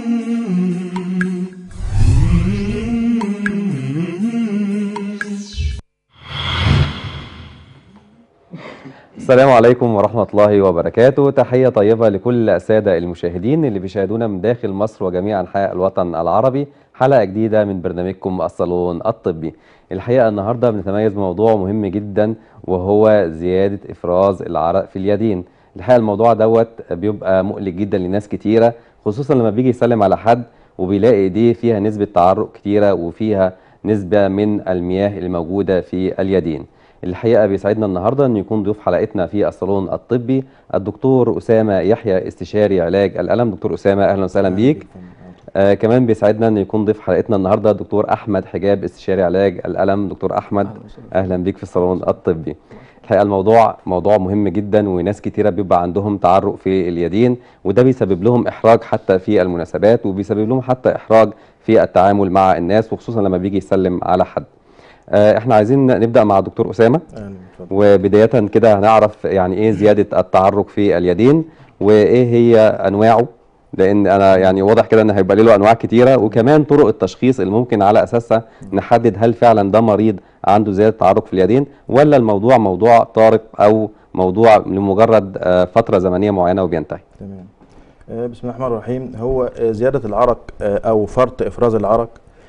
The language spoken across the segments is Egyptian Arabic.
السلام عليكم ورحمة الله وبركاته تحية طيبة لكل السادة المشاهدين اللي بيشاهدونا من داخل مصر وجميع أنحاء الوطن العربي حلقة جديدة من برنامجكم الصالون الطبي الحقيقة النهاردة بنتميز بموضوع مهم جدا وهو زيادة إفراز العرق في اليدين الحقيقة الموضوع دوت بيبقى مقلق جدا لناس كتيرة خصوصا لما بيجي يسلم على حد وبيلاقي ايديه فيها نسبة تعرق كتيرة وفيها نسبة من المياه اللي موجودة في اليدين الحقيقه بيسعدنا النهارده ان يكون ضيوف حلقتنا في الصالون الطبي الدكتور اسامه يحيى استشاري علاج الالم دكتور اسامه اهلا وسهلا بيك آه كمان بيسعدنا ان يكون ضيف حلقتنا النهارده الدكتور احمد حجاب استشاري علاج الالم دكتور احمد اهلا بيك في الصالون الطبي الحقيقه الموضوع موضوع مهم جدا وناس كتيره بيبقى عندهم تعرق في اليدين وده بيسبب لهم احراج حتى في المناسبات وبيسبب لهم حتى احراج في التعامل مع الناس وخصوصا لما بيجي يسلم على حد آه، احنا عايزين نبدا مع دكتور اسامه اهلا اتفضل وبدايه كده هنعرف يعني ايه زياده التعرق في اليدين وايه هي انواعه لان انا يعني واضح كده ان هيبقى له انواع كتيره وكمان طرق التشخيص اللي ممكن على اساسها نحدد هل فعلا ده مريض عنده زياده تعرق في اليدين ولا الموضوع موضوع طارئ او موضوع لمجرد آه، فتره زمنيه معينه وبينتهي تمام آه، بسم الله الرحمن الرحيم هو آه، زيادة العرق آه، أو فرط إفراز العرق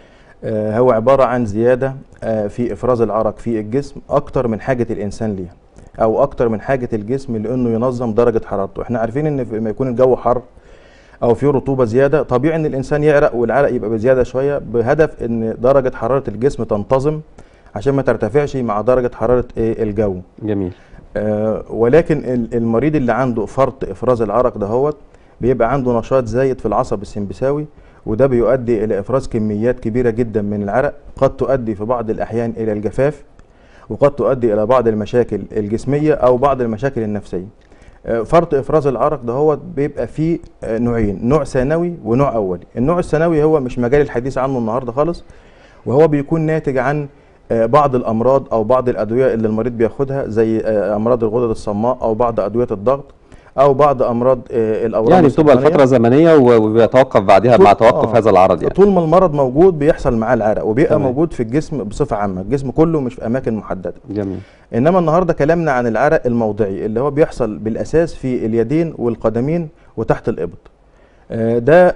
آه، هو عبارة عن زيادة آه، في إفراز العرق في الجسم أكتر من حاجة الإنسان ليها أو أكتر من حاجة الجسم لأنه ينظم درجة حرارته إحنا عارفين إن لما يكون الجو حر أو فيه رطوبة زيادة طبيعي إن الإنسان يعرق والعرق يبقى بزيادة شوية بهدف إن درجة حرارة الجسم تنتظم عشان ما ترتفعش مع درجة حرارة إيه الجو جميل آه، ولكن ال- المريض اللي عنده فرط افراز العرق دهوت بيبقى عنده نشاط زايد في العصب السمبثاوي وده بيؤدي الى افراز كميات كبيره جدا من العرق قد تؤدي في بعض الاحيان الى الجفاف وقد تؤدي الى بعض المشاكل الجسميه او بعض المشاكل النفسيه آه، فرط افراز العرق دهوت بيبقى فيه آه، نوعين نوع ثانوي ونوع اولي النوع الثانوي هو مش مجال الحديث عنه النهارده خالص وهو بيكون ناتج عن آه، بعض الامراض او بعض الادويه اللي المريض بياخدها زي آه، امراض الغدد الصماء او بعض ادويه الضغط او بعض امراض آه، الاورام يعني بتبقى السرطانية. الفتره زمنيه و- وبيتوقف بعدها مع طول- توقف آه. هذا العرض يعني طول ما المرض موجود بيحصل معاه العرق وبيبقى تمام. موجود في الجسم بصفه عامه الجسم كله مش في اماكن محدده جميل انما النهارده كلامنا عن العرق الموضعي اللي هو بيحصل بالاساس في اليدين والقدمين وتحت الابط آه، ده آه،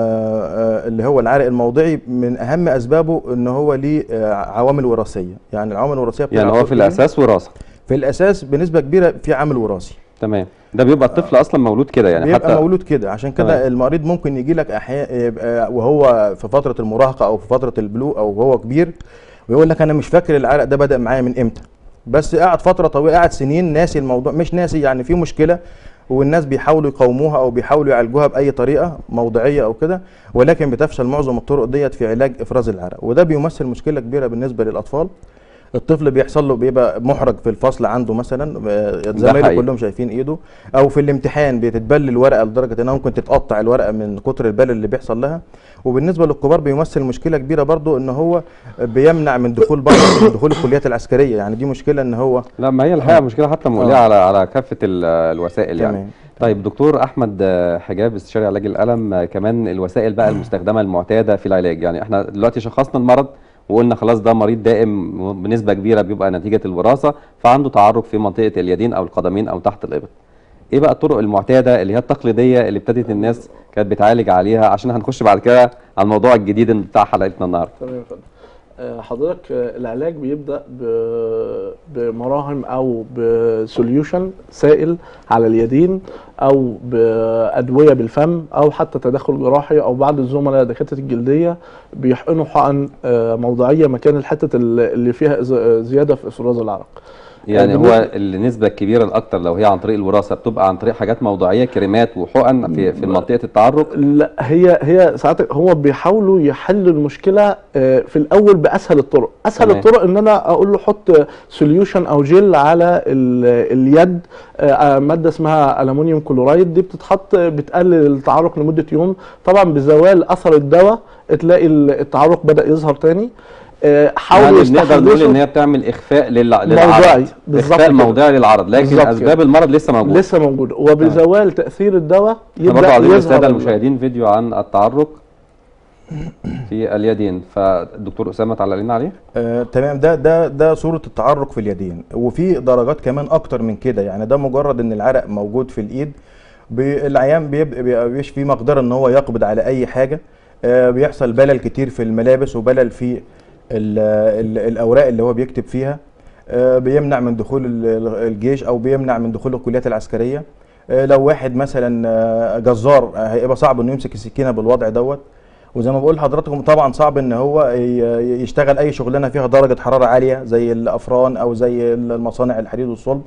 آه، اللي هو العرق الموضعي من اهم اسبابه ان هو ليه آه، عوامل وراثيه يعني العوامل الوراثيه يعني هو بتلعب في دور إيه؟ الاساس وراثه في الاساس بنسبه كبيره في عامل وراثي تمام ده بيبقى الطفل اصلا مولود كده يعني بيبقى حتى مولود كده عشان كده تمام. المريض ممكن يجي لك احيانا يبقى وهو في فتره المراهقه او في فتره البلوغ او وهو كبير ويقول لك انا مش فاكر العرق ده بدا معايا من امتى بس قعد فتره طويله قعد سنين ناسي الموضوع مش ناسي يعني في مشكله والناس بيحاولوا يقاوموها او بيحاولوا يعالجوها باي طريقه موضعيه او كده ولكن بتفشل معظم الطرق ديت في علاج افراز العرق وده بيمثل مشكله كبيره بالنسبه للاطفال الطفل بيحصل له بيبقى محرج في الفصل عنده مثلا آه، زمايله حقيقي. كلهم شايفين ايده او في الامتحان بتتبل الورقه لدرجه انها ممكن تتقطع الورقه من كتر البل اللي بيحصل لها وبالنسبه للكبار بيمثل مشكله كبيره برضو ان هو بيمنع من دخول بعض من دخول الكليات العسكريه يعني دي مشكله ان هو لا ما هي الحقيقه آه. مشكله حتى مقلقه آه. على على كافه ال- الوسائل يعني تمام. طيب دكتور احمد آه، حجاب استشاري علاج الالم آه، كمان الوسائل بقى المستخدمه المعتاده في العلاج يعني احنا دلوقتي شخصنا المرض وقلنا خلاص ده مريض دائم بنسبه كبيره بيبقى نتيجه الوراثه فعنده تعرق في منطقه اليدين او القدمين او تحت الابط ايه بقى الطرق المعتاده اللي هي التقليديه اللي ابتدت الناس كانت بتعالج عليها عشان هنخش بعد كده على الموضوع الجديد بتاع حلقتنا النهارده تمام يا فندم آه، حضرتك آه، العلاج بيبدا ب- بمراهم او بسوليوشن سائل على اليدين او بادويه بالفم او حتى تدخل جراحي او بعض الزملاء دكاتره الجلديه بيحقنوا حقن آه، موضعيه مكان الحته اللي اللي فيها ز- زياده في افراز العرق يعني آه، هو النسبة الكبيرة الأكتر لو هي عن طريق الوراثة بتبقى عن طريق حاجات موضعية كريمات وحقن في في منطقة التعرق لا هي هي ساعات هو بيحاولوا يحلوا المشكله آه، في الاول باسهل الطرق اسهل تمام. الطرق ان انا اقول له حط سوليوشن او جل على ال- اليد آه، آه، ماده اسمها الومنيوم كلورايد دي بتتحط بتقلل التعرق لمده يوم طبعا بزوال اثر الدواء تلاقي ال- التعرق بدا يظهر تاني آه، حاولوا يعني بنقدر نقول يستحدثوا ان هي بتعمل اخفاء للع... موضعي، للعرض بالظبط اخفاء كده. موضعي للعرض لكن بالظبط اسباب كده. المرض لسه موجود لسه موجوده وبزوال تاثير الدواء احنا برضه يبدا عايزين يظهر الساده ال- المشاهدين فيديو عن التعرق في اليدين فالدكتور اسامه تعلق لنا عليه آه، تمام ده ده ده صورة التعرق في اليدين وفي درجات كمان أكتر من كده يعني ده مجرد إن العرق موجود في الإيد بي- العيان بيبقى بيبقاش فيه مقدرة إن هو يقبض على أي حاجة آه، بيحصل بلل كتير في الملابس وبلل في ال ال الأوراق اللي هو بيكتب فيها آه، بيمنع من دخول ال- ال- الجيش أو بيمنع من دخول الكليات العسكرية آه، لو واحد مثلا آه، جزار آه، هيبقى صعب إنه يمسك السكينة بالوضع دوت وزي ما بقول لحضراتكم طبعا صعب ان هو ي- يشتغل اي شغلانه فيها درجه حراره عاليه زي الافران او زي المصانع الحديد والصلب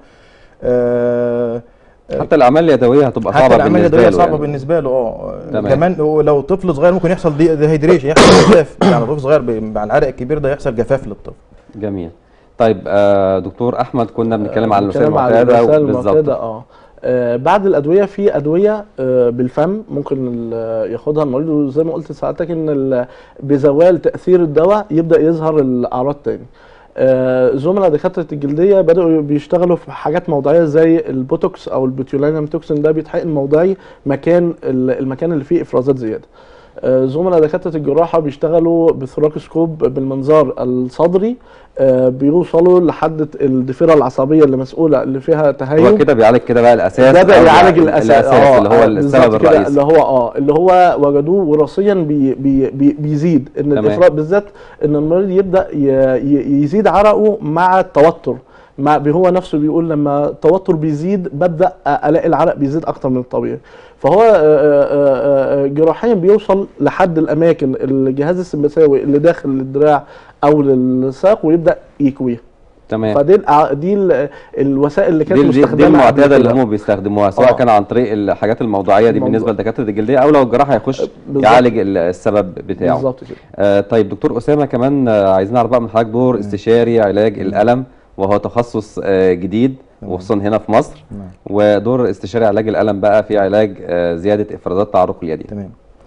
آه، حتى الاعمال اليدويه هتبقى حتى صعبه الاعمال بالنسبه اليدويه له صعبه يعني. بالنسبه له اه تمام. كمان لو طفل صغير ممكن يحصل دي ديهيدريشن يحصل جفاف يعني طفل صغير ب- مع العرق الكبير ده يحصل جفاف للطفل جميل طيب آه دكتور احمد كنا بنتكلم عن الوسائل بنتكلم عن المعتاده الوسائل بالظبط المعتاده اه آه، بعد الادويه في ادويه آه، بالفم ممكن ال- ياخدها المريض وزي ما قلت ساعتك ان ال- بزوال تاثير الدواء يبدا يظهر الاعراض تاني آه، زملاء دكاتره الجلديه بداوا بيشتغلوا في حاجات موضعيه زي البوتوكس او البوتيولينيوم توكسين ده بيتحقن موضعي مكان ال- المكان اللي فيه افرازات زياده آه، زملاء دكاتره الجراحه بيشتغلوا بثراكسكوب بالمنظار الصدري آه، بيوصلوا لحد الضفيره العصبيه اللي مسؤوله اللي فيها هو تهيج كده بيعالج كده بقى الاساس بدا أو يعالج ال- الاساس الاساس اللي هو بالظبط السبب كده، الرئيسي اللي هو اه اللي هو وجدوه وراثيا بي بي بي بيزيد ان تمام. الافراط بالذات ان المريض يبدا ي- ي- يزيد عرقه مع التوتر مع هو نفسه بيقول لما التوتر بيزيد ببدا الاقي العرق بيزيد اكتر من الطبيعي فهو آه، آه، آه، جراحيا بيوصل لحد الاماكن الجهاز السمبثاوي اللي داخل الدراع او للساق ويبدا يكويها تمام فدي الأع- دي ال- الوسائل اللي كانت دي, دي, دي مستخدمه قبل المعتاده اللي كده. هم بيستخدموها سواء آه. كان عن طريق الحاجات الموضوعيه دي الموضوع. بالنسبه لدكاتره الجلديه او لو الجراح هيخش بالظبط. يعالج ال- السبب بتاعه بالظبط كده آه طيب دكتور اسامه كمان آه عايزين نعرف بقى من حضرتك دور استشاري علاج الالم وهو تخصص آه جديد تمام. وخصوصا هنا في مصر نعم. ودور استشاري علاج الالم بقى في علاج آه زياده افرازات تعرق اليدين تمام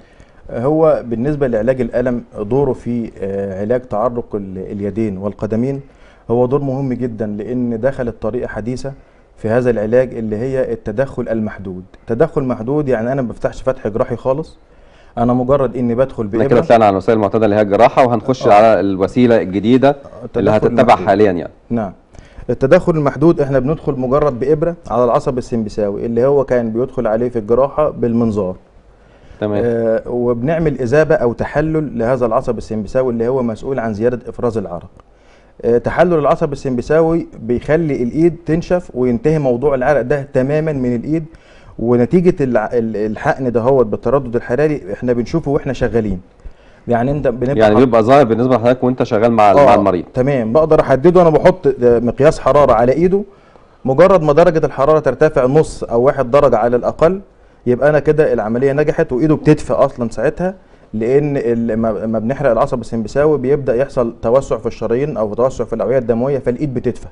هو بالنسبة لعلاج الألم دوره في آه، علاج تعرق ال- اليدين والقدمين هو دور مهم جدا لأن دخلت طريقة حديثة في هذا العلاج اللي هي التدخل المحدود تدخل محدود يعني أنا ما بفتحش فتح جراحي خالص أنا مجرد إني بدخل احنا كده بإبرة طلعنا على الوسائل المعتاده اللي هي الجراحه وهنخش آه. على الوسيله الجديده اللي التدخل هتتبع المحدود. حاليا يعني نعم التدخل المحدود احنا بندخل مجرد بإبرة على العصب السمبثاوي اللي هو كان بيدخل عليه في الجراحة بالمنظار تمام آه، وبنعمل إذابة أو تحلل لهذا العصب السمبثاوي اللي هو مسؤول عن زيادة إفراز العرق. آه، تحلل العصب السمبثاوي بيخلي الإيد تنشف وينتهي موضوع العرق ده تماما من الإيد ونتيجة الع- ال- الحقن ده هو بالتردد الحراري احنا بنشوفه واحنا شغالين. يعني انت بنبقى يعني حاط- بيبقى ظاهر بالنسبه لحضرتك وانت شغال مع آه، مع المريض تمام بقدر احدده انا بحط آه، مقياس حراره على ايده مجرد ما درجه الحراره ترتفع نص او واحد درجه على الاقل يبقى انا كده العمليه نجحت وايده بتدفى اصلا ساعتها لان ال- ما ما بنحرق العصب السمبثاوي بيبدا يحصل توسع في الشرايين او توسع في الاوعيه الدمويه فالايد بتدفى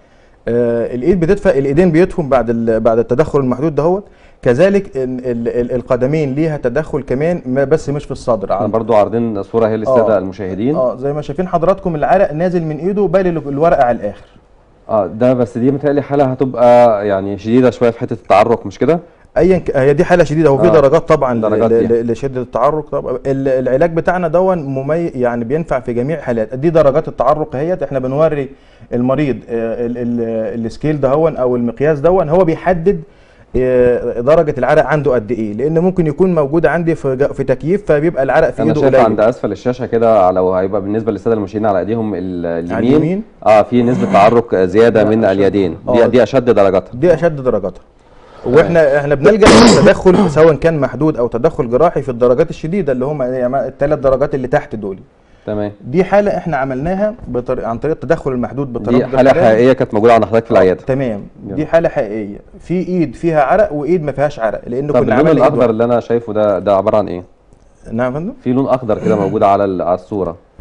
آه الايد بتدفى الايدين بيدفوا بعد ال- بعد التدخل المحدود دهوت كذلك ال- ال- ال- القدمين ليها تدخل كمان ما- بس مش في الصدر احنا برضو عارضين صوره هي للساده آه. المشاهدين اه زي ما شايفين حضراتكم العرق نازل من ايده بالي الورقه على الاخر اه ده بس دي متهيألي حالة هتبقى يعني شديدة شوية في حتة التعرق مش كده؟ ايا ك... هي دي حاله شديده هو في آه، درجات طبعا ل- درجات ل- يعني. ل- لشده التعرق طبعا ال- العلاج بتاعنا دون ممي... يعني بينفع في جميع الحالات دي درجات التعرق اهيت احنا بنوري المريض آه، ال... ال... السكيل دهون او المقياس دون هو بيحدد آه، درجه العرق عنده قد ايه لان ممكن يكون موجود عندي في ج- في تكييف فبيبقى العرق في أنا ايده شايف قليل عند أسفل الشاشة كده لو هيبقى بالنسبة للسادة المشاهدين على أيديهم ال- على اليمين اليمين اه في نسبة تعرق زيادة لا، من أشد. اليدين آه. دي دي أشد درجاتها دي اشد درجاتها واحنا احنا بنلجا للتدخل سواء كان محدود او تدخل جراحي في الدرجات الشديده اللي هم الثلاث درجات اللي تحت دول تمام دي حاله احنا عملناها بطريق عن طريق التدخل المحدود بالتردد دي حالة الحراري. حقيقية كانت موجودة عند حضرتك في العيادة تمام جميل. دي حاله حقيقيه في ايد فيها عرق وايد ما فيهاش عرق لان طب كنا اللون عملنا إيد الأخضر واحدة. اللي أنا شايفه ده ده عبارة عن إيه؟ نعم يا فندم في لون أخضر كده موجود على ال- على الصورة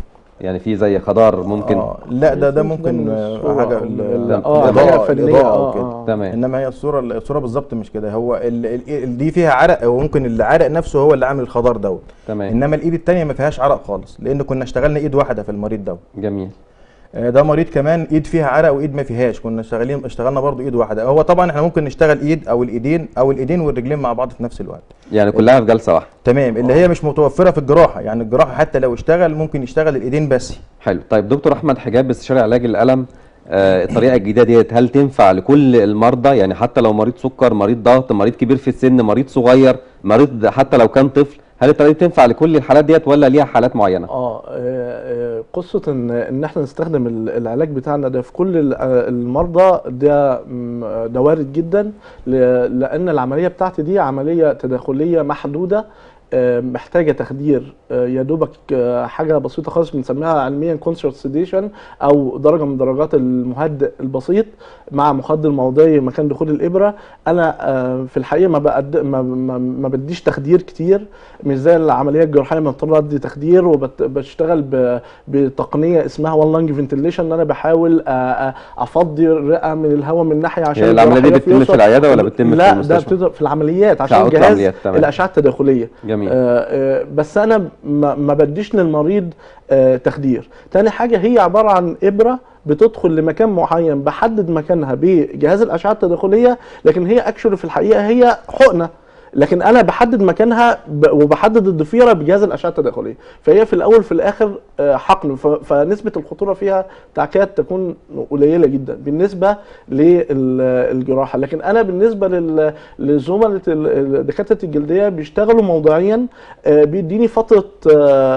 يعني في زي خضار ممكن آه لا ده ده مش ممكن من آه، الصورة حاجه أو من ال- ال- آه، الإضاءة- حاجة فنية، الإضاءة آه، وكده. آه. تمام انما هي الصوره الصوره بالظبط مش كده هو ال ال دي فيها عرق وممكن العرق نفسه هو اللي عامل الخضار دوت تمام انما الايد التانية ما فيهاش عرق خالص لان كنا اشتغلنا ايد واحده في المريض دوت جميل آه، ده مريض كمان ايد فيها عرق وايد ما فيهاش كنا شغالين اشتغلنا برضو ايد واحده هو طبعا احنا ممكن نشتغل ايد او الايدين او الايدين والرجلين مع بعض في نفس الوقت يعني كلها في جلسه واحده تمام اللي هي مش متوفره في الجراحه يعني الجراحه حتى لو اشتغل ممكن يشتغل الايدين بس حلو طيب دكتور احمد حجاب استشاري علاج الالم آه الطريقه الجديده ديت هل تنفع لكل المرضى يعني حتى لو مريض سكر مريض ضغط مريض كبير في السن مريض صغير مريض حتى لو كان طفل هل الطريقه دي تنفع لكل الحالات ديت ولا ليها حالات معينه اه آه، آه، قصه ان ان احنا نستخدم ال- العلاج بتاعنا ده في كل ال- آه، المرضى ده م، آه، ده وارد جدا ل- لان العمليه بتاعتي دي عمليه تداخليه محدوده آه، محتاجه تخدير آه، يا دوبك آه، حاجه بسيطه خالص بنسميها علميا كونسرت سيديشن او درجه من درجات المهدئ البسيط مع مخدر موضعي مكان دخول الابره انا آه، في الحقيقه ما بقد ما, ما, ما بديش تخدير كتير مش زي العمليه الجراحيه ما بضطر ادي تخدير وبشتغل بتقنيه اسمها وان لانج فنتليشن ان انا بحاول آه، آه، افضي الرئه من الهواء من ناحيه عشان هي العملية دي الجراح بتتم يوصل. في العيادة ولا بتتم في لا المستشفى؟ ده بتبقى في العمليات عشان أوضة جهاز العمليات، تمام. الاشعه التداخليه جميل آه، آه، بس انا ما ما بديش للمريض آه، تخدير تاني حاجه هي عباره عن ابره بتدخل لمكان معين بحدد مكانها بجهاز الاشعه التداخليه لكن هي اكشولي في الحقيقه هي حقنه لكن انا بحدد مكانها ب- وبحدد الضفيره بجهاز الاشعه التداخليه فهي في الاول في الاخر آه، حقن ف- فنسبه الخطوره فيها تكاد تكون قليله جدا بالنسبه للجراحه لكن انا بالنسبه لل- لزملاء ال- دكاتره الجلديه بيشتغلوا موضعيا آه، بيديني فتره آه،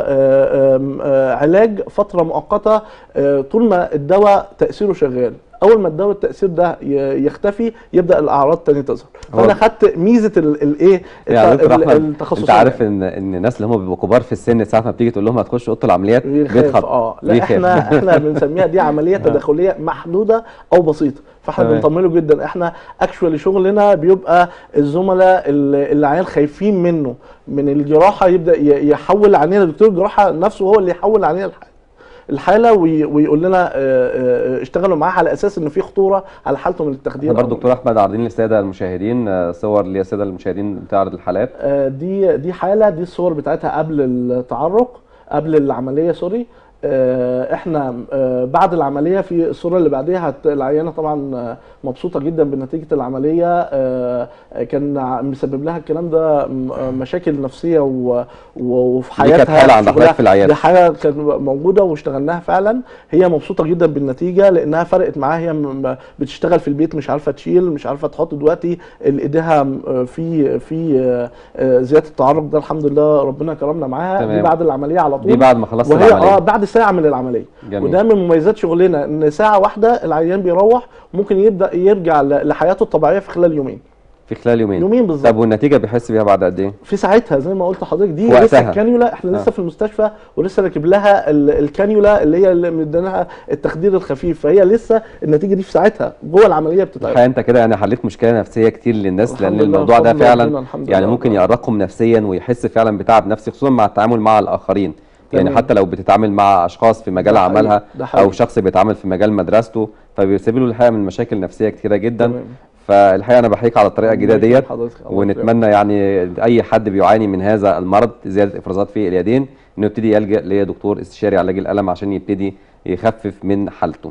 آه، آم، آه، علاج فتره مؤقته آه، طول ما الدواء تاثيره شغال اول ما الدواء التاثير ده ي- يختفي يبدا الاعراض تاني تظهر هو- فانا خدت ميزه ال- الايه يعني الت- دكتور ال- احمد التخصصيه انت عارف ان ان الناس اللي هم بيبقوا كبار في السن ساعه ما بتيجي تقول لهم هتخش اوضه العمليات بيخاف بيتخض اه لا بيخاف. احنا احنا بنسميها دي عمليه تداخليه محدوده او بسيطه فاحنا تمام. بنطمنه جدا احنا اكشوالي شغلنا بيبقى الزملاء اللي اللي العيال خايفين منه من الجراحه يبدا ي- يحول علينا دكتور الجراحه نفسه هو اللي يحول علينا الح- الحاله وي- ويقول لنا آه، آه، اشتغلوا معاه على اساس ان في خطوره على حالته من التخدير احنا برضه أو- دكتور احمد عارضين للساده المشاهدين آه، صور للساده المشاهدين بتعرض الحالات آه، دي دي حاله دي الصور بتاعتها قبل التعرق قبل العمليه سوري آه، احنا آه، بعد العمليه في الصوره اللي بعديها هت- العيانه طبعا آه، مبسوطه جدا بنتيجه العمليه آه، كان ع- مسبب لها الكلام ده م- آه، مشاكل نفسيه و- و- وفي دي كانت حياتها حالة عند في حضرتك شغلها. في العيادة. دي حاجه كانت موجوده واشتغلناها فعلا هي مبسوطه جدا بالنتيجه لانها فرقت معاها هي م- م- بتشتغل في البيت مش عارفه تشيل مش عارفه تحط دلوقتي ال- ايديها م- آه، في في آه، آه، زياده التعرق ده الحمد لله ربنا كرمنا معاها تمام. دي بعد العمليه على طول دي بعد ما خلصت وهي اه العمليه بعد ساعه من العمليه جميل. وده من مميزات شغلنا ان ساعه واحده العيان بيروح ممكن يبدا يرجع ل- لحياته الطبيعيه في خلال يومين في خلال يومين يومين بالظبط طب والنتيجه بيحس بيها بعد قد ايه في ساعتها زي ما قلت لحضرتك دي وقتها. لسه الكانيولا احنا لسه آه. في المستشفى ولسه راكب لها ال- الكانيولا اللي هي اللي مديناها التخدير الخفيف فهي لسه النتيجه دي في ساعتها جوه العمليه بتتعمل الحقيقه انت كده يعني حليت مشكله نفسيه كتير للناس الحمد لان لله، الموضوع ده بفضل ربنا، فعلا الحمد يعني لله. ممكن يأرقهم نفسيا ويحس فعلا بتعب نفسي خصوصا مع التعامل مع الاخرين يعني تمام. حتى لو بتتعامل مع اشخاص في مجال ده حقيقي، عملها ده حقيقي. او شخص بيتعامل في مجال مدرسته فبيسبب له الحقيقه من مشاكل نفسيه كتيره جدا تمام. فالحقيقه انا بحييك على الطريقه الجديده الله ديت يكرم حضرتك، الله ونتمنى يعني اي حد بيعاني من هذا المرض زياده افرازات في اليدين انه يبتدي يلجا لدكتور استشاري علاج الالم عشان يبتدي يخفف من حالته.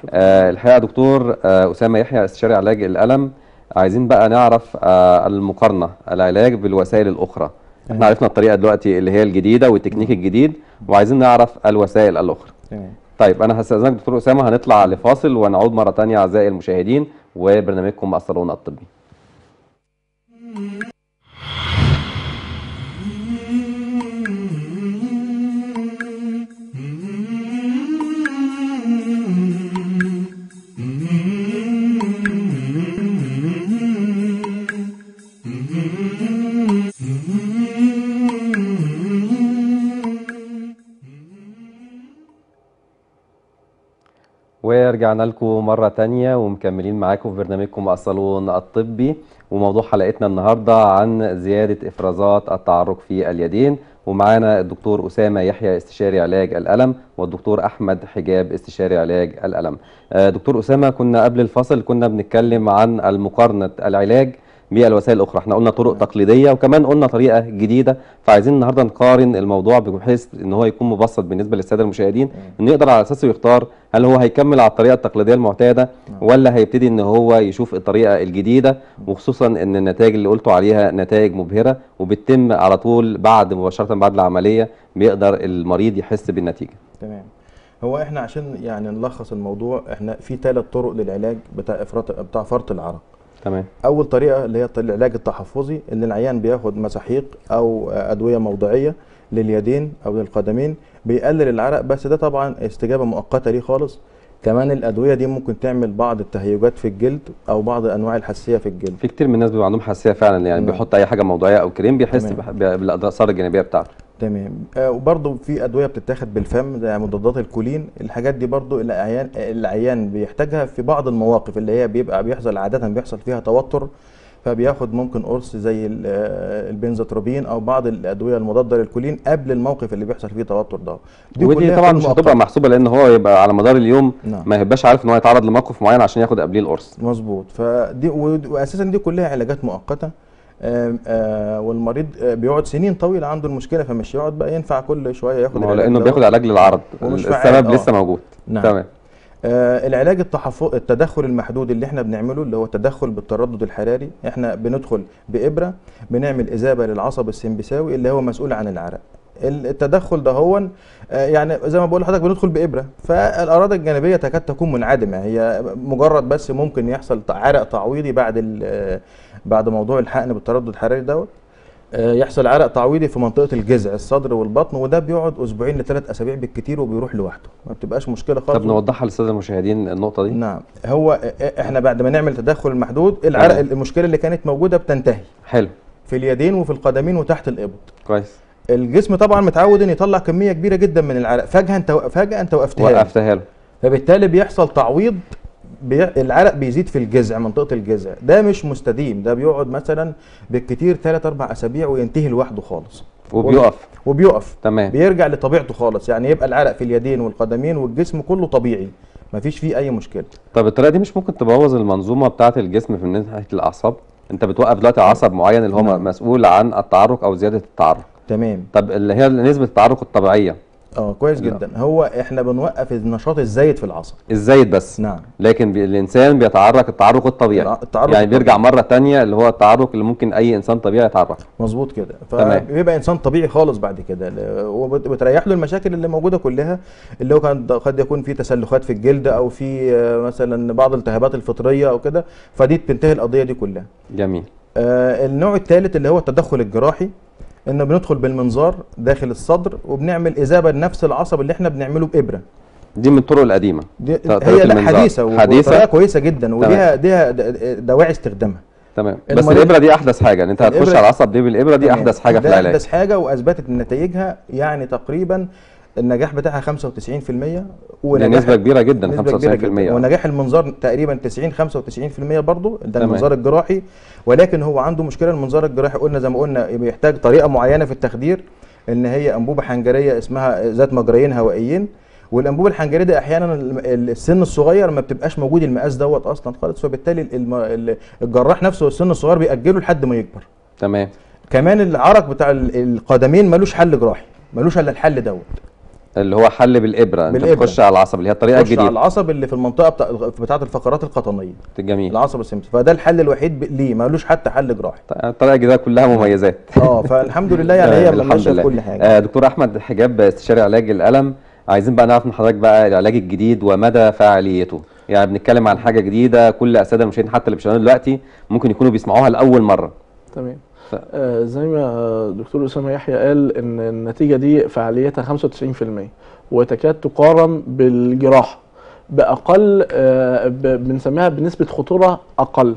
آه الحقيقه دكتور آه اسامه يحيى استشاري علاج الالم عايزين بقى نعرف آه المقارنه العلاج بالوسائل الاخرى. احنا عرفنا الطريقه دلوقتي اللي هي الجديده والتكنيك الجديد وعايزين نعرف الوسائل الاخرى. تمام طيب انا هستاذنك دكتور اسامه هنطلع لفاصل ونعود مره ثانيه اعزائي المشاهدين وبرنامجكم الصالون الطبي. ورجعنا لكم مرة تانية ومكملين معاكم في برنامجكم الصالون الطبي وموضوع حلقتنا النهاردة عن زيادة إفرازات التعرق في اليدين ومعانا الدكتور اسامه يحيى استشاري علاج الالم والدكتور احمد حجاب استشاري علاج الالم آه، دكتور اسامه كنا قبل الفصل كنا بنتكلم عن المقارنه العلاج بالوسائل الاخرى احنا قلنا طرق تقليديه وكمان قلنا طريقه جديده فعايزين النهارده نقارن الموضوع بحيث ان هو يكون مبسط بالنسبه للساده المشاهدين انه يقدر على اساسه يختار هل هو هيكمل على الطريقه التقليديه المعتاده ولا هيبتدي ان هو يشوف الطريقه الجديده وخصوصا ان النتائج اللي قلتوا عليها نتائج مبهره وبتتم على طول بعد مباشره بعد العمليه بيقدر المريض يحس بالنتيجه تمام هو احنا عشان يعني نلخص الموضوع احنا في ثلاث طرق للعلاج بتاع افراط بتاع فرط العرق تمام اول طريقه اللي هي العلاج التحفظي اللي العيان بياخد مساحيق او ادويه موضعيه لليدين او للقدمين بيقلل العرق بس ده طبعا استجابه مؤقته ليه خالص كمان الادويه دي ممكن تعمل بعض التهيجات في الجلد او بعض انواع الحساسيه في الجلد في كتير من الناس بيبقى عندهم حساسيه فعلا يعني نعم. بيحط اي حاجه موضوعيه او كريم بيحس تمام. بح- ب- بالاثار الجانبيه بتاعته تمام آه وبرضه في ادويه بتتاخد بالفم زي مضادات الكولين الحاجات دي برضه العيان العيان بيحتاجها في بعض المواقف اللي هي بيبقى بيحصل عاده بيحصل فيها توتر فبياخد ممكن قرص زي ال- آه، البنزوتروبين او بعض الادويه المضاده للكولين قبل الموقف اللي بيحصل فيه توتر ده دي ودي كلها طبعا في مش المؤقت. هتبقى محسوبه لان هو يبقى على مدار اليوم نعم. ما يبقاش عارف ان هو يتعرض لموقف معين عشان ياخد قبليه القرص مظبوط فدي ود- واساسا دي كلها علاجات مؤقته آم، آه والمريض آه، بيقعد سنين طويله عنده المشكله فمش يقعد بقى ينفع كل شويه ياخد ما هو العلاج لانه دوت. بياخد علاج للعرض ومش السبب فعال، آه. لسه موجود نعم. تمام آه العلاج التحفظ التدخل المحدود اللي احنا بنعمله اللي هو التدخل بالتردد الحراري احنا بندخل بإبرة بنعمل إذابة للعصب السمبثاوي اللي هو مسؤول عن العرق ال- التدخل ده هو آه يعني زي ما بقول لحضرتك بندخل بإبرة فالأعراض الجانبية تكاد تكون منعدمة هي مجرد بس ممكن يحصل ت- عرق تعويضي بعد ال- آه، بعد موضوع الحقن بالتردد الحراري دوت آه، يحصل عرق تعويضي في منطقه الجذع الصدر والبطن وده بيقعد اسبوعين لثلاث اسابيع بالكتير وبيروح لوحده ما بتبقاش مشكله خالص طب نوضحها للساده المشاهدين النقطه دي نعم هو آه، احنا بعد ما نعمل تدخل المحدود العرق تمام. المشكله اللي كانت موجوده بتنتهي حلو في اليدين وفي القدمين وتحت الابط كويس الجسم طبعا متعود ان يطلع كميه كبيره جدا من العرق فجاه انت فجاه انت وقفتها له. وقفتها له فبالتالي بيحصل تعويض بي... العرق بيزيد في الجذع منطقه الجذع ده مش مستديم ده بيقعد مثلا بالكتير 3 4 اسابيع وينتهي لوحده خالص وبيقف وبيقف تمام بيرجع لطبيعته خالص يعني يبقى العرق في اليدين والقدمين والجسم كله طبيعي مفيش فيه اي مشكله طب الطريقه دي مش ممكن تبوظ المنظومه بتاعه الجسم في ناحيه الاعصاب انت بتوقف دلوقتي عصب معين اللي هو نعم. مسؤول عن التعرق او زياده التعرق تمام طب اللي هي نسبه التعرق الطبيعيه اه كويس لا. جدا هو احنا بنوقف النشاط الزايد في العصب الزايد بس نعم لكن بي الانسان بيتعرق التعرق الطبيعي التعرق يعني الطبيعي. بيرجع مره تانية اللي هو التعرق اللي ممكن اي انسان طبيعي يتعرق مظبوط كده تمام. فبيبقى انسان طبيعي خالص بعد كده ل- وبتريح له المشاكل اللي موجوده كلها اللي هو كان قد يكون في تسلخات في الجلد او في آه، مثلا بعض الالتهابات الفطريه او كده فدي بتنتهي القضيه دي كلها جميل آه، النوع الثالث اللي هو التدخل الجراحي انه بندخل بالمنظار داخل الصدر وبنعمل اذابه لنفس العصب اللي احنا بنعمله بابره دي من الطرق القديمه دي طريقة هي لا المنظار. حديثه حديثة؟ وطريقه كويسه جدا وليها ليها د- دواعي استخدامها تمام بس المريض- الابره دي احدث حاجه ان انت هتخش الإبرة- على العصب دي بالابره دي تمام. احدث حاجه في ده العلاج احدث حاجه واثبتت ان نتائجها يعني تقريبا النجاح بتاعها 95% دي ونجاح نسبه كبيره جدا نسبة كبيرة 95% جدا آه. ونجاح المنظار تقريبا 90 95% برضه ده تمام. المنظار الجراحي ولكن هو عنده مشكله المنظار الجراحي قلنا زي ما قلنا بيحتاج طريقه معينه في التخدير ان هي انبوبه حنجريه اسمها ذات مجريين هوائيين والانبوبه الحنجريه دي احيانا الم- السن الصغير ما بتبقاش موجود المقاس دوت اصلا خالص فبالتالي الم- ال- الجراح نفسه السن الصغير بيأجله لحد ما يكبر تمام كمان العرق بتاع ال- القدمين ملوش حل جراحي ملوش الا الحل دوت اللي هو حل بالابره انت بالإبرة. بتخش على العصب اللي هي الطريقه خش على الجديده العصب اللي في المنطقه بتاع بتاعه الفقرات القطنيه جميل العصب السمسي فده الحل الوحيد ب- ليه ملوش حتى حل جراحي الطريقه الجديده كلها مميزات اه فالحمد لله يعني هي الحمد ماشيه في لله. كل حاجه آه دكتور احمد حجاب استشاري علاج الالم عايزين بقى نعرف من حضرتك بقى العلاج الجديد ومدى فاعليته يعني بنتكلم عن حاجه جديده كل الساده المشاهدين حتى اللي بيشتغلوا دلوقتي ممكن يكونوا بيسمعوها لاول مره تمام ف- آه زي ما دكتور اسامه يحيى قال ان النتيجه دي فعاليتها 95% وتكاد تقارن بالجراحه باقل آه ب- بنسميها بنسبه خطوره اقل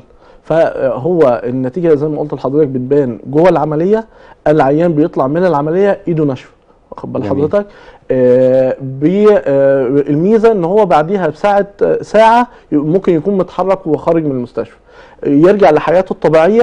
فهو النتيجه زي ما قلت لحضرتك بتبان جوه العمليه العيان بيطلع من العمليه ايده ناشفه واخد بال جميل. حضرتك آه بي آه الميزه ان هو بعديها بساعه ساعه ممكن يكون متحرك وخارج من المستشفى يرجع لحياته الطبيعيه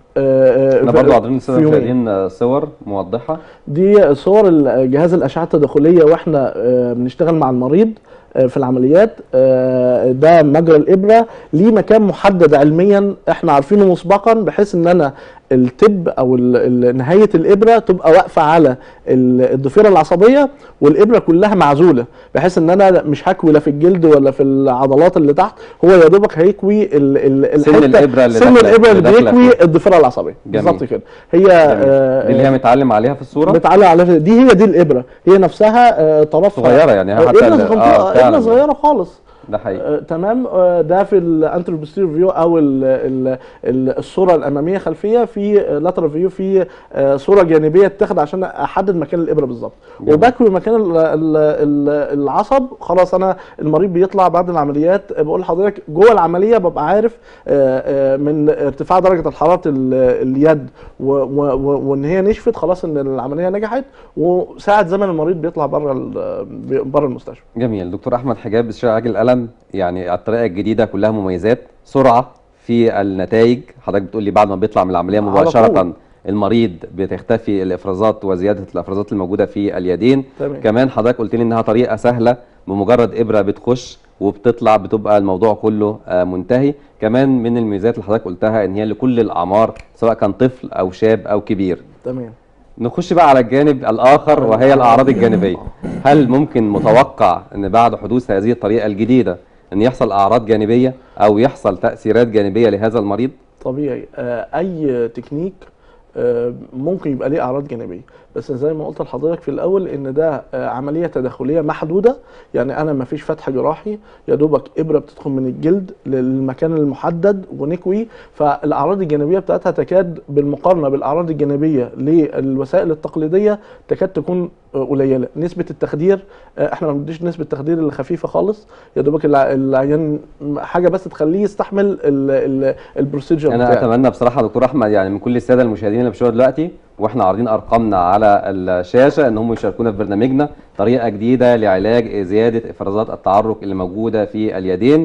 آه، احنا في- برضو عاطلين الساده في يومين. المشاهدين آه، صور موضحه دي صور ال- جهاز الاشعه التداخليه واحنا آه، بنشتغل مع المريض آه، في العمليات آه، ده مجرى الابره ليه مكان محدد علميا احنا عارفينه مسبقا بحيث ان انا التب او ال- ال- نهايه الابره تبقى واقفه على ال- الضفيره العصبيه والابره كلها معزوله بحيث ان انا مش هكوي لا في الجلد ولا في العضلات اللي تحت هو يا دوبك هيكوي ال- ال- سن الحته الإبرة اللي سن داخلة- الابره اللي اللي داخلة بيكوي فيه. الضفيره العصبيه جميل. بالظبط كده هي جميل. آه، دي اللي هي متعلم عليها في الصوره بتعلق على دي هي دي الابره هي نفسها آه، طرفها صغيرة يعني آه، حتى ابره ال- صغنطوطة، آه، فعلاً. ابره صغيره خالص ده حقيقي آه، تمام آه، ده في الانتروبستير فيو او ال ال ال الصوره الاماميه خلفيه في لاترال فيو في آه، صوره جانبيه تاخد عشان احدد مكان الابره بالظبط جميل. وبكوي مكان ال ال ال العصب خلاص انا المريض بيطلع بعد العمليات آه، بقول لحضرتك جوه العمليه ببقى عارف آه، آه، من ارتفاع درجه حراره ال- اليد و- و- و- وان هي نشفت خلاص ان العمليه نجحت وساعه زمن المريض بيطلع بره ال- بره المستشفى جميل دكتور احمد حجاب استشاري علاج الالم يعني الطريقه الجديده كلها مميزات سرعه في النتائج حضرتك بتقول لي بعد ما بيطلع من العمليه على مباشره طول. المريض بتختفي الافرازات وزياده الافرازات الموجوده في اليدين تمام. كمان حضرتك قلت لي انها طريقه سهله بمجرد ابره بتخش وبتطلع بتبقى الموضوع كله آه، منتهي كمان من الميزات اللي حضرتك قلتها ان هي لكل الاعمار سواء كان طفل او شاب او كبير تمام نخش بقى على الجانب الاخر وهي الاعراض الجانبيه هل ممكن متوقع ان بعد حدوث هذه الطريقه الجديده ان يحصل اعراض جانبيه او يحصل تاثيرات جانبيه لهذا المريض طبيعي آه، اي تكنيك آه، ممكن يبقى ليه اعراض جانبيه بس زي ما قلت لحضرتك في الاول ان ده آه، عمليه تداخليه محدوده يعني انا ما فيش فتح جراحي يا دوبك ابره بتدخل من الجلد للمكان المحدد ونكوي فالاعراض الجانبيه بتاعتها تكاد بالمقارنه بالاعراض الجانبيه للوسائل التقليديه تكاد تكون آه، قليله نسبه التخدير آه، احنا ما بنديش نسبه تخدير اللي خفيفه خالص يا دوبك الع- العيان حاجه بس تخليه يستحمل ال- ال- البروسيجر انا بتاعه. اتمنى بصراحه دكتور احمد يعني من كل الساده المشاهدين اللي بيشوفوا دلوقتي واحنا عارضين ارقامنا على الشاشه ان هم يشاركونا في برنامجنا طريقه جديده لعلاج زياده افرازات التعرق اللي موجوده في اليدين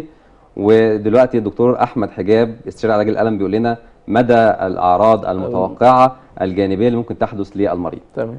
ودلوقتي الدكتور احمد حجاب استشاري علاج الالم بيقول لنا مدى الاعراض المتوقعه الجانبيه اللي ممكن تحدث للمريض تمام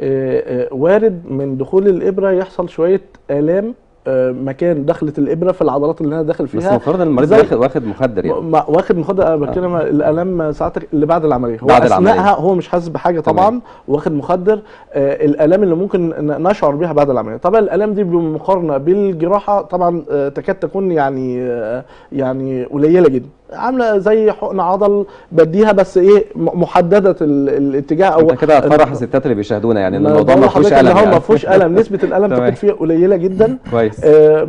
آه، آه، وارد من دخول الابره يحصل شويه الام آه، مكان دخلت الابره في العضلات اللي انا داخل بس فيها المفروض ان المريض زي- واخد واخد مخدر يعني ما- واخد مخدر انا بتكلم الالام ساعتك اللي بعد العمليه هو بعد اثناءها العملية. هو مش حاسس بحاجه طبعا تمام. واخد مخدر آه الالام اللي ممكن ن- نشعر بها بعد العمليه طبعا الالام دي بالمقارنه بالجراحه طبعا آه تكاد تكون يعني آه يعني قليله جدا عامله زي حقن عضل بديها بس ايه م- محدده ال- الاتجاه او انت كده هتفرح الستات اللي بيشاهدونا يعني إن ما الموضوع بقول ما فيهوش لحضرتك إن الم هو يعني. ما فيهوش الم نسبه الالم تمام. تكاد فيه قليله جدا كويس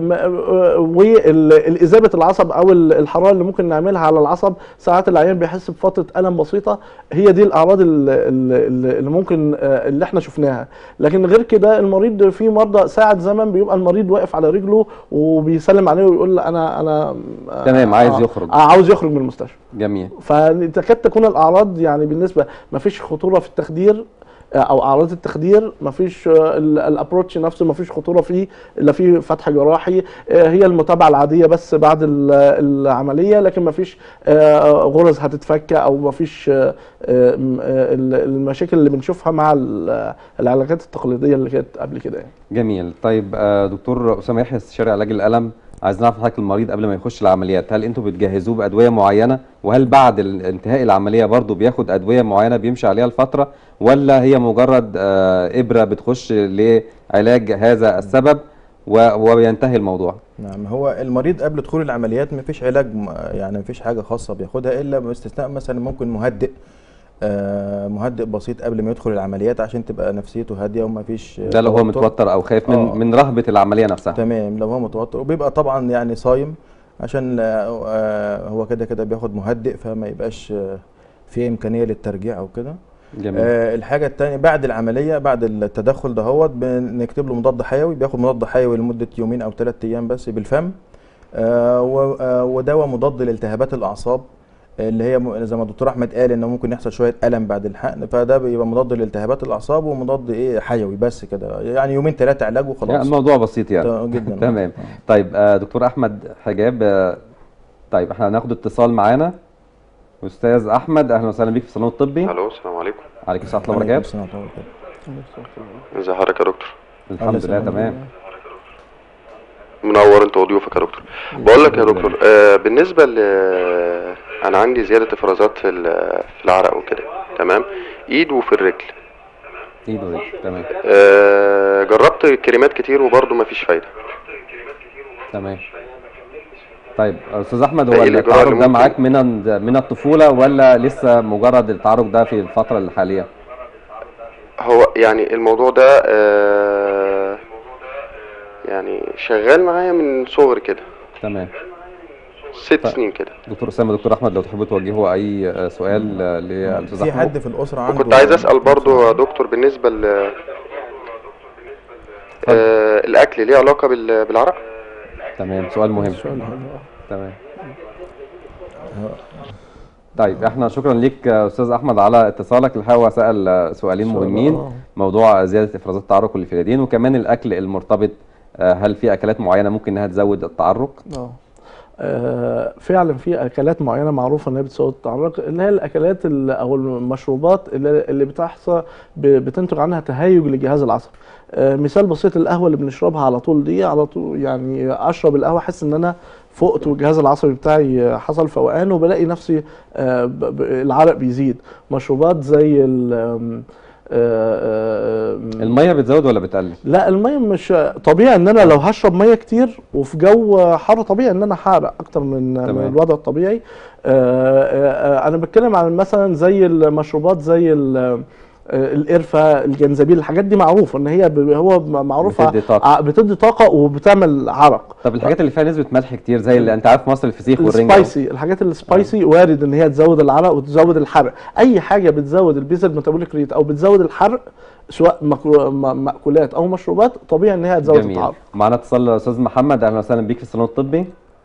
والإذابة العصب أو ال- الحرارة اللي ممكن نعملها على العصب ساعات العيان بيحس بفترة ألم بسيطة هي دي الأعراض ال- ال- اللي ممكن آه، اللي احنا شفناها لكن غير كده المريض في مرضى ساعة زمن بيبقى المريض واقف على رجله وبيسلم عليه ويقول أنا أنا آه، تمام، عايز آه، يخرج. آه، عاوز يخرج من المستشفى جميل فتكاد تكون الاعراض يعني بالنسبه ما فيش خطوره في التخدير آه، او اعراض التخدير ما فيش الابروتش نفسه ما فيش خطوره فيه الا في فتح جراحي آه، هي المتابعه العاديه بس بعد ال- العمليه لكن ما فيش آه، غرز هتتفك او ما فيش آه، آه، م- آه، ال- المشاكل اللي بنشوفها مع ال- العلاجات التقليديه اللي كانت قبل كده يعني جميل طيب آه، دكتور اسامه يحيى استشاري علاج الالم عايز نعرف حضرتك المريض قبل ما يخش العمليات هل انتوا بتجهزوه بادويه معينه وهل بعد ال- انتهاء العمليه برضه بياخد ادويه معينه بيمشي عليها الفتره ولا هي مجرد آه، ابره بتخش لعلاج هذا السبب و- وبينتهي الموضوع نعم هو المريض قبل دخول العمليات مفيش علاج م- يعني مفيش حاجة خاصة بياخدها إلا باستثناء مثلا ممكن مهدئ آه مهدئ بسيط قبل ما يدخل العمليات عشان تبقى نفسيته هادية ومفيش آه، ده لو هو توتر. متوتر او خايف من آه. من رهبه العمليه نفسها تمام لو هو متوتر وبيبقى طبعا يعني صايم عشان آه، آه، هو كده كده بياخد مهدئ فما يبقاش آه، في إمكانية للترجيع أو كده جميل آه الحاجة التانية بعد العملية بعد التدخل دهوت بنكتب له مضاد حيوي بياخد مضاد حيوي لمدة يومين أو ثلاثة أيام بس بالفم آه و- آه ودواء مضاد لالتهابات الأعصاب اللي هي م- زي ما الدكتور أحمد قال إنه ممكن يحصل شوية ألم بعد الحقن فده بيبقى مضاد لالتهابات الأعصاب ومضاد إيه حيوي بس كده يعني يومين ثلاثة علاج يعني وخلاص الموضوع بسيط يعني ده جدا تمام طيب آه، دكتور احمد حجاب آه، طيب احنا هناخد اتصال معانا استاذ احمد اهلا وسهلا بيك في الصالون الطبي الو السلام عليكم عليكم السلام ورحمه الله وبركاته عليكم السلام ورحمة الله وبركاته. ازي حضرتك يا دكتور الحمد لله تمام منور انت وضيوفك يا دكتور بقول لك يا دكتور آه بالنسبه ل انا عندي زياده افرازات في ال- في العرق وكده تمام ايد وفي الرجل ايد ورجل تمام آه جربت كريمات كتير وبرضه مفيش فايده تمام طيب استاذ احمد هو إيه الإجراء التعرق اللي ده ممكن- معاك من من الطفوله ولا لسه مجرد التعرق ده في الفتره الحاليه هو يعني الموضوع ده آه يعني شغال معايا من صغري كده تمام ست طيب. سنين كده دكتور اسامه دكتور احمد لو تحبوا توجهوا اي آه، سؤال آه، للاستاذ في احمد حد في الاسره عنده وكنت عايز اسال برضه يا دكتور بالنسبه ل آه الاكل ليه علاقه بال- بالعرق تمام سؤال مهم سؤال حلو. تمام طيب احنا شكرا ليك يا استاذ احمد على اتصالك الحقيقه هو سال آه، سؤالين سؤال- مهمين آه. موضوع زياده افرازات التعرق اللي في اليدين وكمان الاكل المرتبط آه، هل في اكلات معينه ممكن انها تزود التعرق اه آه، فعلا في اكلات معينه معروفه انها بتساعد التعرق اللي هي الاكلات ال- او المشروبات اللي, اللي بتحصل ب- بتنتج عنها تهيج للجهاز العصبي آه، مثال بسيط القهوه اللي بنشربها على طول دي على طول يعني اشرب القهوه احس ان انا فقت والجهاز العصبي بتاعي حصل فوقان وبلاقي نفسي آه، ب- ب- العرق بيزيد مشروبات زي ال آم، آه، آه، آم، الميه بتزود ولا بتقلل لا الميه مش طبيعي ان انا لو هشرب ميه كتير وفي جو حر طبيعي ان انا هحرق اكتر من, من تمام. الوضع الطبيعي آه، آه، انا بتكلم عن مثلا زي المشروبات زي ال- آه، القرفه الجنزبيل الحاجات دي معروف ان هي ب- هو معروفه بتدي طاقة. ع- بتدي طاقه وبتعمل عرق طب الحاجات اللي فيها نسبه ملح كتير زي اللي انت عارف مصر الفسيخ والرنجة السبايسي الحاجات السبايسي وارد ان هي تزود العرق وتزود الحرق اي حاجه بتزود البيزل ميتابوليك ريت او بتزود الحرق سواء مأكو- م- مأكولات او مشروبات طبيعي ان هي تزود جميل التعرق معانا اتصال استاذ محمد اهلا وسهلا بيك في الصالون الطبي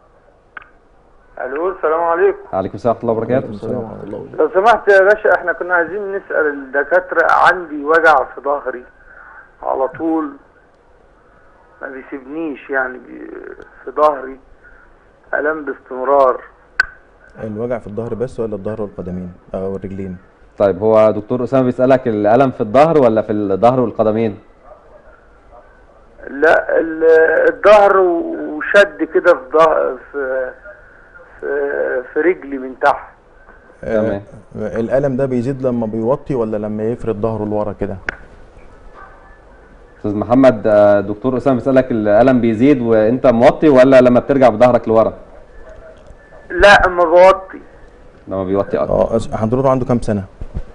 الو السلام عليكم عليكم السلام ورحمه الله وبركاته السلام ورحمه الله وبركاته لو سمحت يا باشا احنا كنا عايزين نسأل الدكاترة عندي وجع في ظهري على طول ما بيسيبنيش يعني بي- في ظهري ألم باستمرار الوجع في الظهر بس ولا الظهر والقدمين او الرجلين طيب هو دكتور اسامه بيسالك الالم في الظهر ولا في الظهر والقدمين لا ال- الظهر وشد كده في ظهر في في, في رجلي من تحت تمام. آه، الالم ده بيزيد لما بيوطي ولا لما يفرد ظهره لورا كده استاذ محمد آه، دكتور اسامه بيسالك الالم بيزيد وانت موطي ولا لما بترجع بظهرك لورا لا اما بوطي لما بيوطي اكتر اه أس- حضرته عنده كام سنه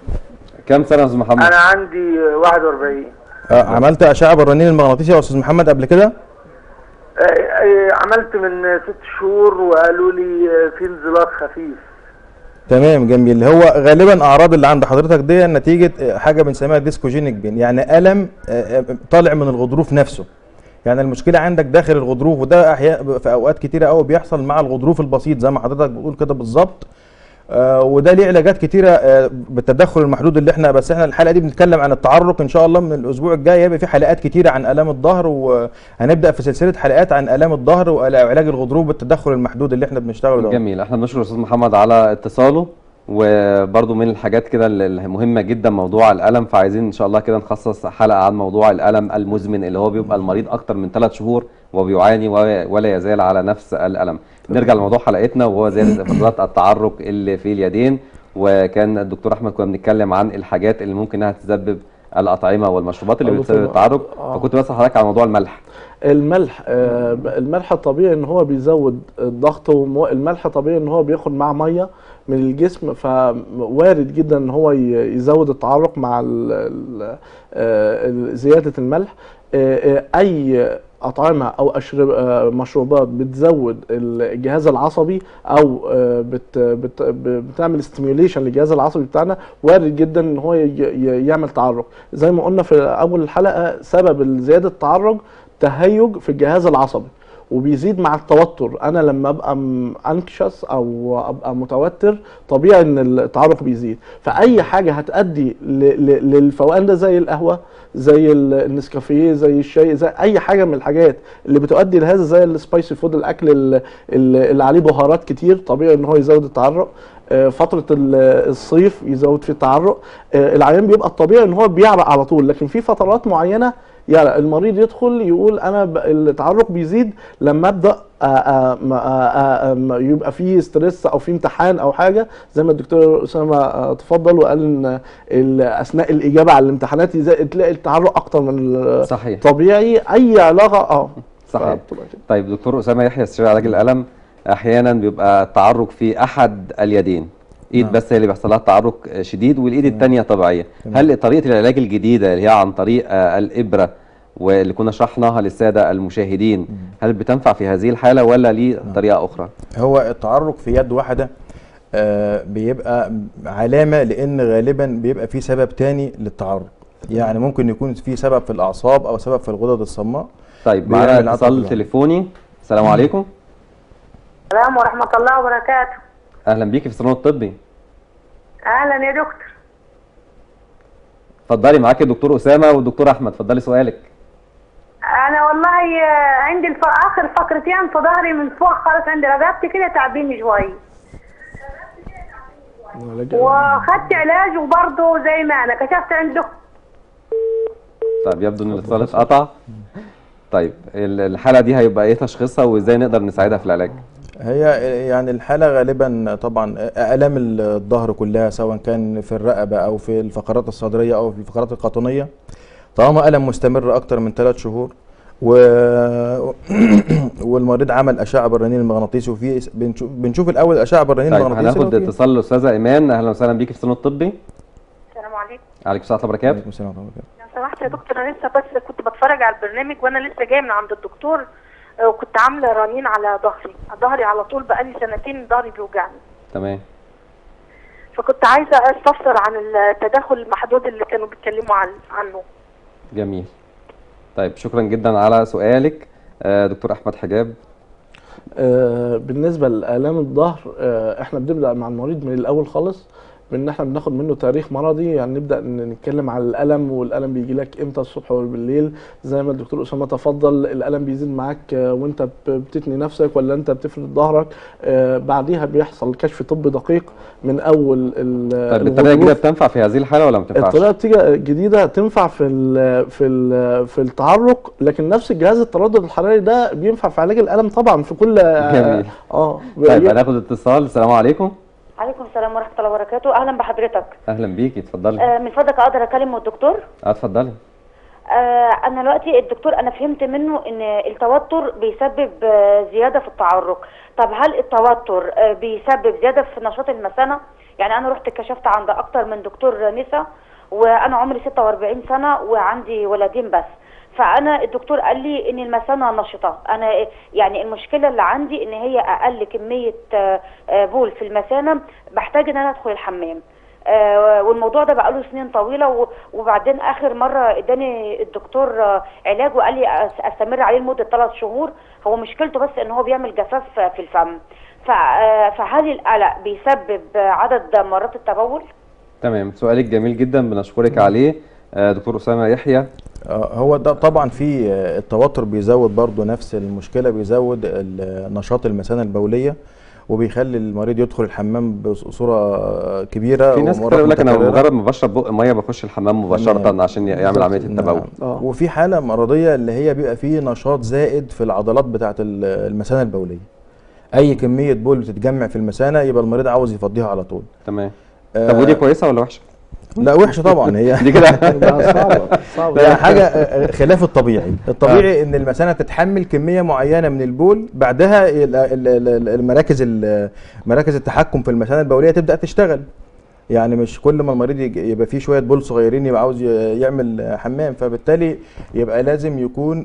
كام سنه يا استاذ محمد انا عندي 41 آه عملت اشعه بالرنين المغناطيسي يا استاذ محمد قبل كده آه، آه، عملت من ست شهور وقالوا لي آه، في انزلاق خفيف تمام جميل هو غالبا اعراض اللي عند حضرتك دي نتيجه آه، حاجه بنسميها ديسكوجينيك بين يعني الم آه، آه، طالع من الغضروف نفسه يعني المشكله عندك داخل الغضروف وده احيانا في اوقات كتيره قوي بيحصل مع الغضروف البسيط زي ما حضرتك بتقول كده بالظبط آه، وده ليه علاجات كتيره آه، بالتدخل المحدود اللي احنا بس احنا الحلقه دي بنتكلم عن التعرق ان شاء الله من الاسبوع الجاي هيبقى في حلقات كتيره عن الام الظهر وهنبدا في سلسله حلقات عن الام الظهر وعلاج الغضروف بالتدخل المحدود اللي احنا بنشتغله ده جميل احنا بنشكر استاذ محمد على اتصاله وبرضه من الحاجات كده اللي- المهمه جدا موضوع الالم فعايزين ان شاء الله كده نخصص حلقه عن موضوع الالم المزمن اللي هو بيبقى المريض اكتر من ثلاث شهور وبيعاني و- ولا يزال على نفس الالم نرجع لموضوع حلقتنا وهو زياده افرازات التعرق اللي في اليدين وكان الدكتور احمد كنا بنتكلم عن الحاجات اللي ممكن انها تسبب الاطعمه والمشروبات اللي أيوة بتسبب طبعا. التعرق آه. فكنت بسال حضرتك على موضوع الملح الملح آه، الملح الطبيعي ان هو بيزود الضغط والملح طبيعي ان هو بياخد معاه ميه من الجسم فوارد جدا ان هو ي- يزود التعرق مع ال- ال- آه، ال- زياده الملح آه، آه، اي اطعمه او أشرب آه، مشروبات بتزود الجهاز العصبي او آه، بت بت ب- بتعمل ستيميوليشن للجهاز العصبي بتاعنا وارد جدا ان هو ي- ي- يعمل تعرق زي ما قلنا في اول الحلقه سبب زياده التعرق تهيج في الجهاز العصبي وبيزيد مع التوتر انا لما ابقى انكشس او ابقى متوتر طبيعي ان التعرق بيزيد فاي حاجه هتؤدي ل- ل- للفوقان ده زي القهوه زي ال- النسكافيه زي الشاي زي اي حاجه من الحاجات اللي بتؤدي لهذا زي السبايسي فود الاكل ال- ال- اللي عليه بهارات كتير طبيعي ان هو يزود التعرق آه، فتره ال- الصيف يزود في التعرق آه، العيان بيبقى الطبيعي ان هو بيعرق على طول لكن في فترات معينه يعني المريض يدخل يقول انا ب- التعرق بيزيد لما ابدا آه، آه، ما- آه، آه، ما يبقى في ستريس او في امتحان او حاجه زي ما الدكتور اسامه آه، تفضل وقال ان ال- اثناء الاجابه على الامتحانات يزا- تلاقي التعرق اكتر من صحيح الطبيعي اي علاقه اه صحيح فبتبقى كده. طيب دكتور اسامه يحيى استشاري علاج الالم احيانا بيبقى التعرق في احد اليدين ايد نعم. بس هي اللي بيحصل لها تعرق شديد والايد الثانيه طبيعيه تمام. هل طريقه العلاج الجديده اللي هي عن طريق آه، الابره واللي كنا شرحناها للساده المشاهدين هل بتنفع في هذه الحاله ولا ليه طريقه اخرى هو التعرق في يد واحده آه، بيبقى علامه لان غالبا بيبقى في سبب تاني للتعرق يعني ممكن يكون في سبب في الاعصاب او سبب في الغدد الصماء طيب بيعمل معانا عطل اتصال بالعمر. تليفوني السلام عليكم السلام ورحمة الله وبركاته اهلا بيكي في الصالون الطبي أهلا يا دكتور اتفضلي معاكي الدكتور اسامه والدكتور احمد اتفضلي سؤالك أنا والله آه، عندي الف... آخر فقرتين في ظهري من فوق خالص عند رقبتي كده تعبيني شوية علاج- وخدت علاج وبرضه زي ما أنا كشفت عند دكتور طيب يبدو ان الاتصال اتقطع طيب ال- الحاله دي هيبقى ايه تشخيصها وازاي نقدر نساعدها في العلاج هي يعني الحاله غالبا طبعا الام الظهر كلها سواء كان في الرقبه او في الفقرات الصدريه او في الفقرات القطنيه طالما الم مستمر اكتر من ثلاث شهور و... والمريض عمل اشعه بالرنين المغناطيسي وفي بنشوف, بنشوف الاول الاشعه بالرنين طيب المغناطيسي هناخد لو في- اتصال الاستاذه ايمان اهلا وسهلا بيكي في الصالون الطبي السلام عليكم عليكم السلام ورحمه الله وبركاته عليكم السلام ورحمة الله وبركاته. لو سمحت يا دكتور أنا لسه بس كنت بتفرج على البرنامج وأنا لسه جاية من عند الدكتور آه، وكنت عاملة رنين على ظهري ظهري على طول بقالي سنتين ظهري بيوجعني تمام فكنت عايزة أستفسر عن التدخل المحدود اللي كانوا بيتكلموا عن- عنه جميل طيب شكرا جدا على سؤالك آه، دكتور احمد حجاب آه، بالنسبه لالام الظهر آه، احنا بنبدا مع المريض من الاول خالص بان احنا بناخد منه تاريخ مرضي يعني نبدا ن- نتكلم على الالم والالم بيجي لك امتى الصبح ولا بالليل زي ما الدكتور اسامه تفضل الالم بيزيد معاك آه، وانت ب- بتتني نفسك ولا انت بتفرد ظهرك آه، بعديها بيحصل كشف طبي دقيق من اول ال- طيب الطريقه الغضروف. الجديده بتنفع في هذه الحاله ولا ما بتنفعش الطريقه بتيجي الجديده تنفع في ال في ال في التعرق لكن نفس الجهاز التردد الحراري ده بينفع في علاج الالم طبعا في كل جميل. اه طيب هناخد اتصال السلام عليكم عليكم السلام ورحمة الله وبركاته أهلا بحضرتك اهلا بيكي اتفضلي آه، من فضلك أقدر أكلم الدكتور اه اتفضلي آه، أنا دلوقتي الدكتور أنا فهمت منه إن التوتر بيسبب آه، زيادة في التعرق طب هل التوتر آه، بيسبب زيادة في نشاط المثانة يعني أنا رحت كشفت عند أكتر من دكتور نسا وأنا عمري 46 سنة وعندي ولدين بس فانا الدكتور قال لي ان المثانه نشطه انا يعني المشكله اللي عندي ان هي اقل كميه آه، آه، بول في المثانه بحتاج ان انا ادخل الحمام آه، والموضوع ده بقاله سنين طويله و- وبعدين اخر مره اداني الدكتور آه، علاج وقال لي أس- استمر عليه لمده ثلاث شهور هو مشكلته بس ان هو بيعمل جفاف في الفم ف- آه، فهل القلق بيسبب آه، عدد مرات التبول؟ تمام سؤالك جميل جدا بنشكرك عليه آه، دكتور اسامه يحيى آه، هو ده طبعا في آه، التوتر بيزود برضو نفس المشكله بيزود ال- نشاط المثانه البوليه وبيخلي المريض يدخل الحمام بصوره آه، كبيره في ناس كتير ومرات يقول لك انا متكررة. مجرد ما بشرب بق ميه بخش الحمام مباشره تمام. عشان يعمل عمليه نعم. التبول آه. وفي حاله مرضيه اللي هي بيبقى فيه نشاط زائد في العضلات بتاعه ال- المثانه البوليه اي كميه بول بتتجمع في المثانه يبقى المريض عاوز يفضيها على طول تمام آه، طب ودي كويسه ولا وحشه؟ لا وحشه طبعا هي دي كده ده صعبه صعبه ده حاجه آه، آه، خلاف الطبيعي الطبيعي ان المثانه تتحمل كميه معينه من البول بعدها ال- ال- ال- المراكز ال- مراكز التحكم في المثانه البوليه تبدا تشتغل يعني مش كل ما المريض يج- يبقى فيه شويه بول صغيرين يبقى عاوز ي- يعمل آه، حمام فبالتالي يبقى لازم يكون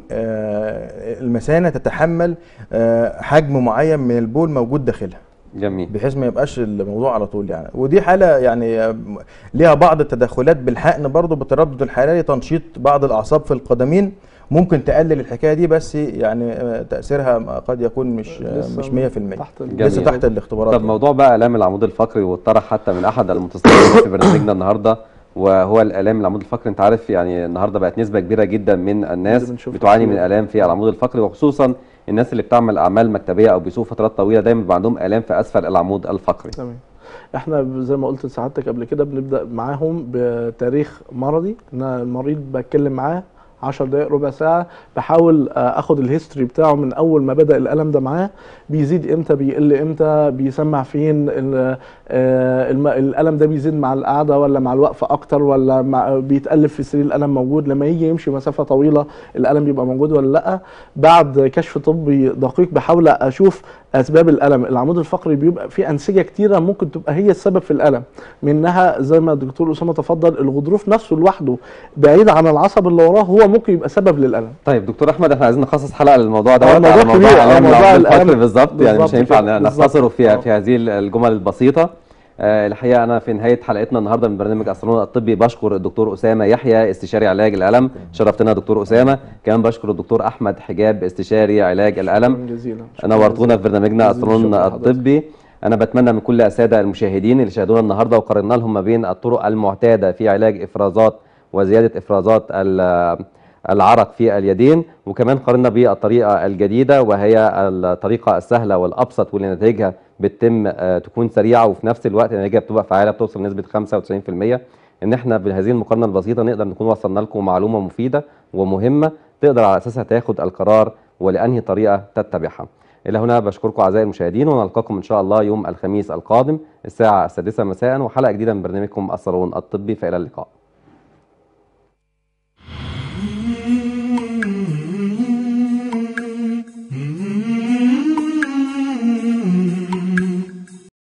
آه، المثانه تتحمل آه، حجم معين من البول موجود داخلها جميل بحيث ما يبقاش الموضوع على طول يعني ودي حاله يعني آه، ليها بعض التدخلات بالحقن برضو بالتردد الحراري تنشيط بعض الاعصاب في القدمين ممكن تقلل الحكايه دي بس يعني آه، تاثيرها قد يكون مش آه، لسه مش 100% تحت جميل. لسه تحت الاختبارات طب يعني. موضوع بقى الام العمود الفقري واتطرح حتى من احد المتصلين في برنامجنا النهارده وهو الالام العمود الفقري انت عارف يعني النهارده بقت نسبه كبيره جدا من الناس اللي بنشوفها بتعاني من كتير. الام في العمود الفقري وخصوصا الناس اللي بتعمل اعمال مكتبيه او بيسوقوا فترات طويله دايما بيبقى عندهم الام في اسفل العمود الفقري تمام احنا ب- زي ما قلت لسعادتك قبل كده بنبدا معاهم بتاريخ مرضي ان أنا المريض بتكلم معاه 10 دقائق ربع ساعة بحاول آه، اخد الهيستوري بتاعه من اول ما بدأ الألم ده معاه بيزيد امتى بيقل امتى بيسمع فين ال- آه، الم- الألم ده بيزيد مع القعدة ولا مع الوقفة اكتر ولا مع بيتألف في السرير الألم موجود لما يجي يمشي مسافة طويلة الألم بيبقى موجود ولا لا بعد كشف طبي دقيق بحاول اشوف اسباب الالم العمود الفقري بيبقى فيه انسجه كتيره ممكن تبقى هي السبب في الالم منها زي ما الدكتور اسامه تفضل الغضروف نفسه لوحده بعيد عن العصب اللي وراه هو ممكن يبقى سبب للالم طيب دكتور احمد احنا عايزين نخصص حلقه للموضوع ده آه، موضوع كبير، آه، موضوع موضوع الألم. بالظبط يعني مش بالظبط هينفع كده، بالظبط. نختصره في آه. في هذه الجمل البسيطه آه، الحقيقه انا في نهايه حلقتنا النهارده من برنامج الصالون الطبي بشكر الدكتور اسامه يحيى استشاري علاج الالم شرفتنا يا دكتور اسامه كمان بشكر الدكتور احمد حجاب استشاري علاج الالم شكراً جزيلا شكراً نورتونا في برنامجنا جزيلا الصالون شكراً لحضرتك. الطبي انا بتمنى من كل الساده المشاهدين اللي شاهدونا النهارده وقارنا لهم ما بين الطرق المعتاده في علاج افرازات وزياده افرازات ال- العرق في اليدين وكمان قارنا بالطريقه الجديده وهي الطريقه السهله والابسط واللي نتائجها بتتم آه، تكون سريعه وفي نفس الوقت نتائجها بتبقى فعاله بتوصل لنسبه 95% ان احنا بهذه المقارنه البسيطه نقدر نكون وصلنا لكم معلومه مفيده ومهمه تقدر على اساسها تاخد القرار ولانهي طريقه تتبعها. الى هنا بشكركم اعزائي المشاهدين ونلقاكم ان شاء الله يوم الخميس القادم الساعه السادسه مساء وحلقه جديده من برنامجكم الصالون الطبي فالى اللقاء.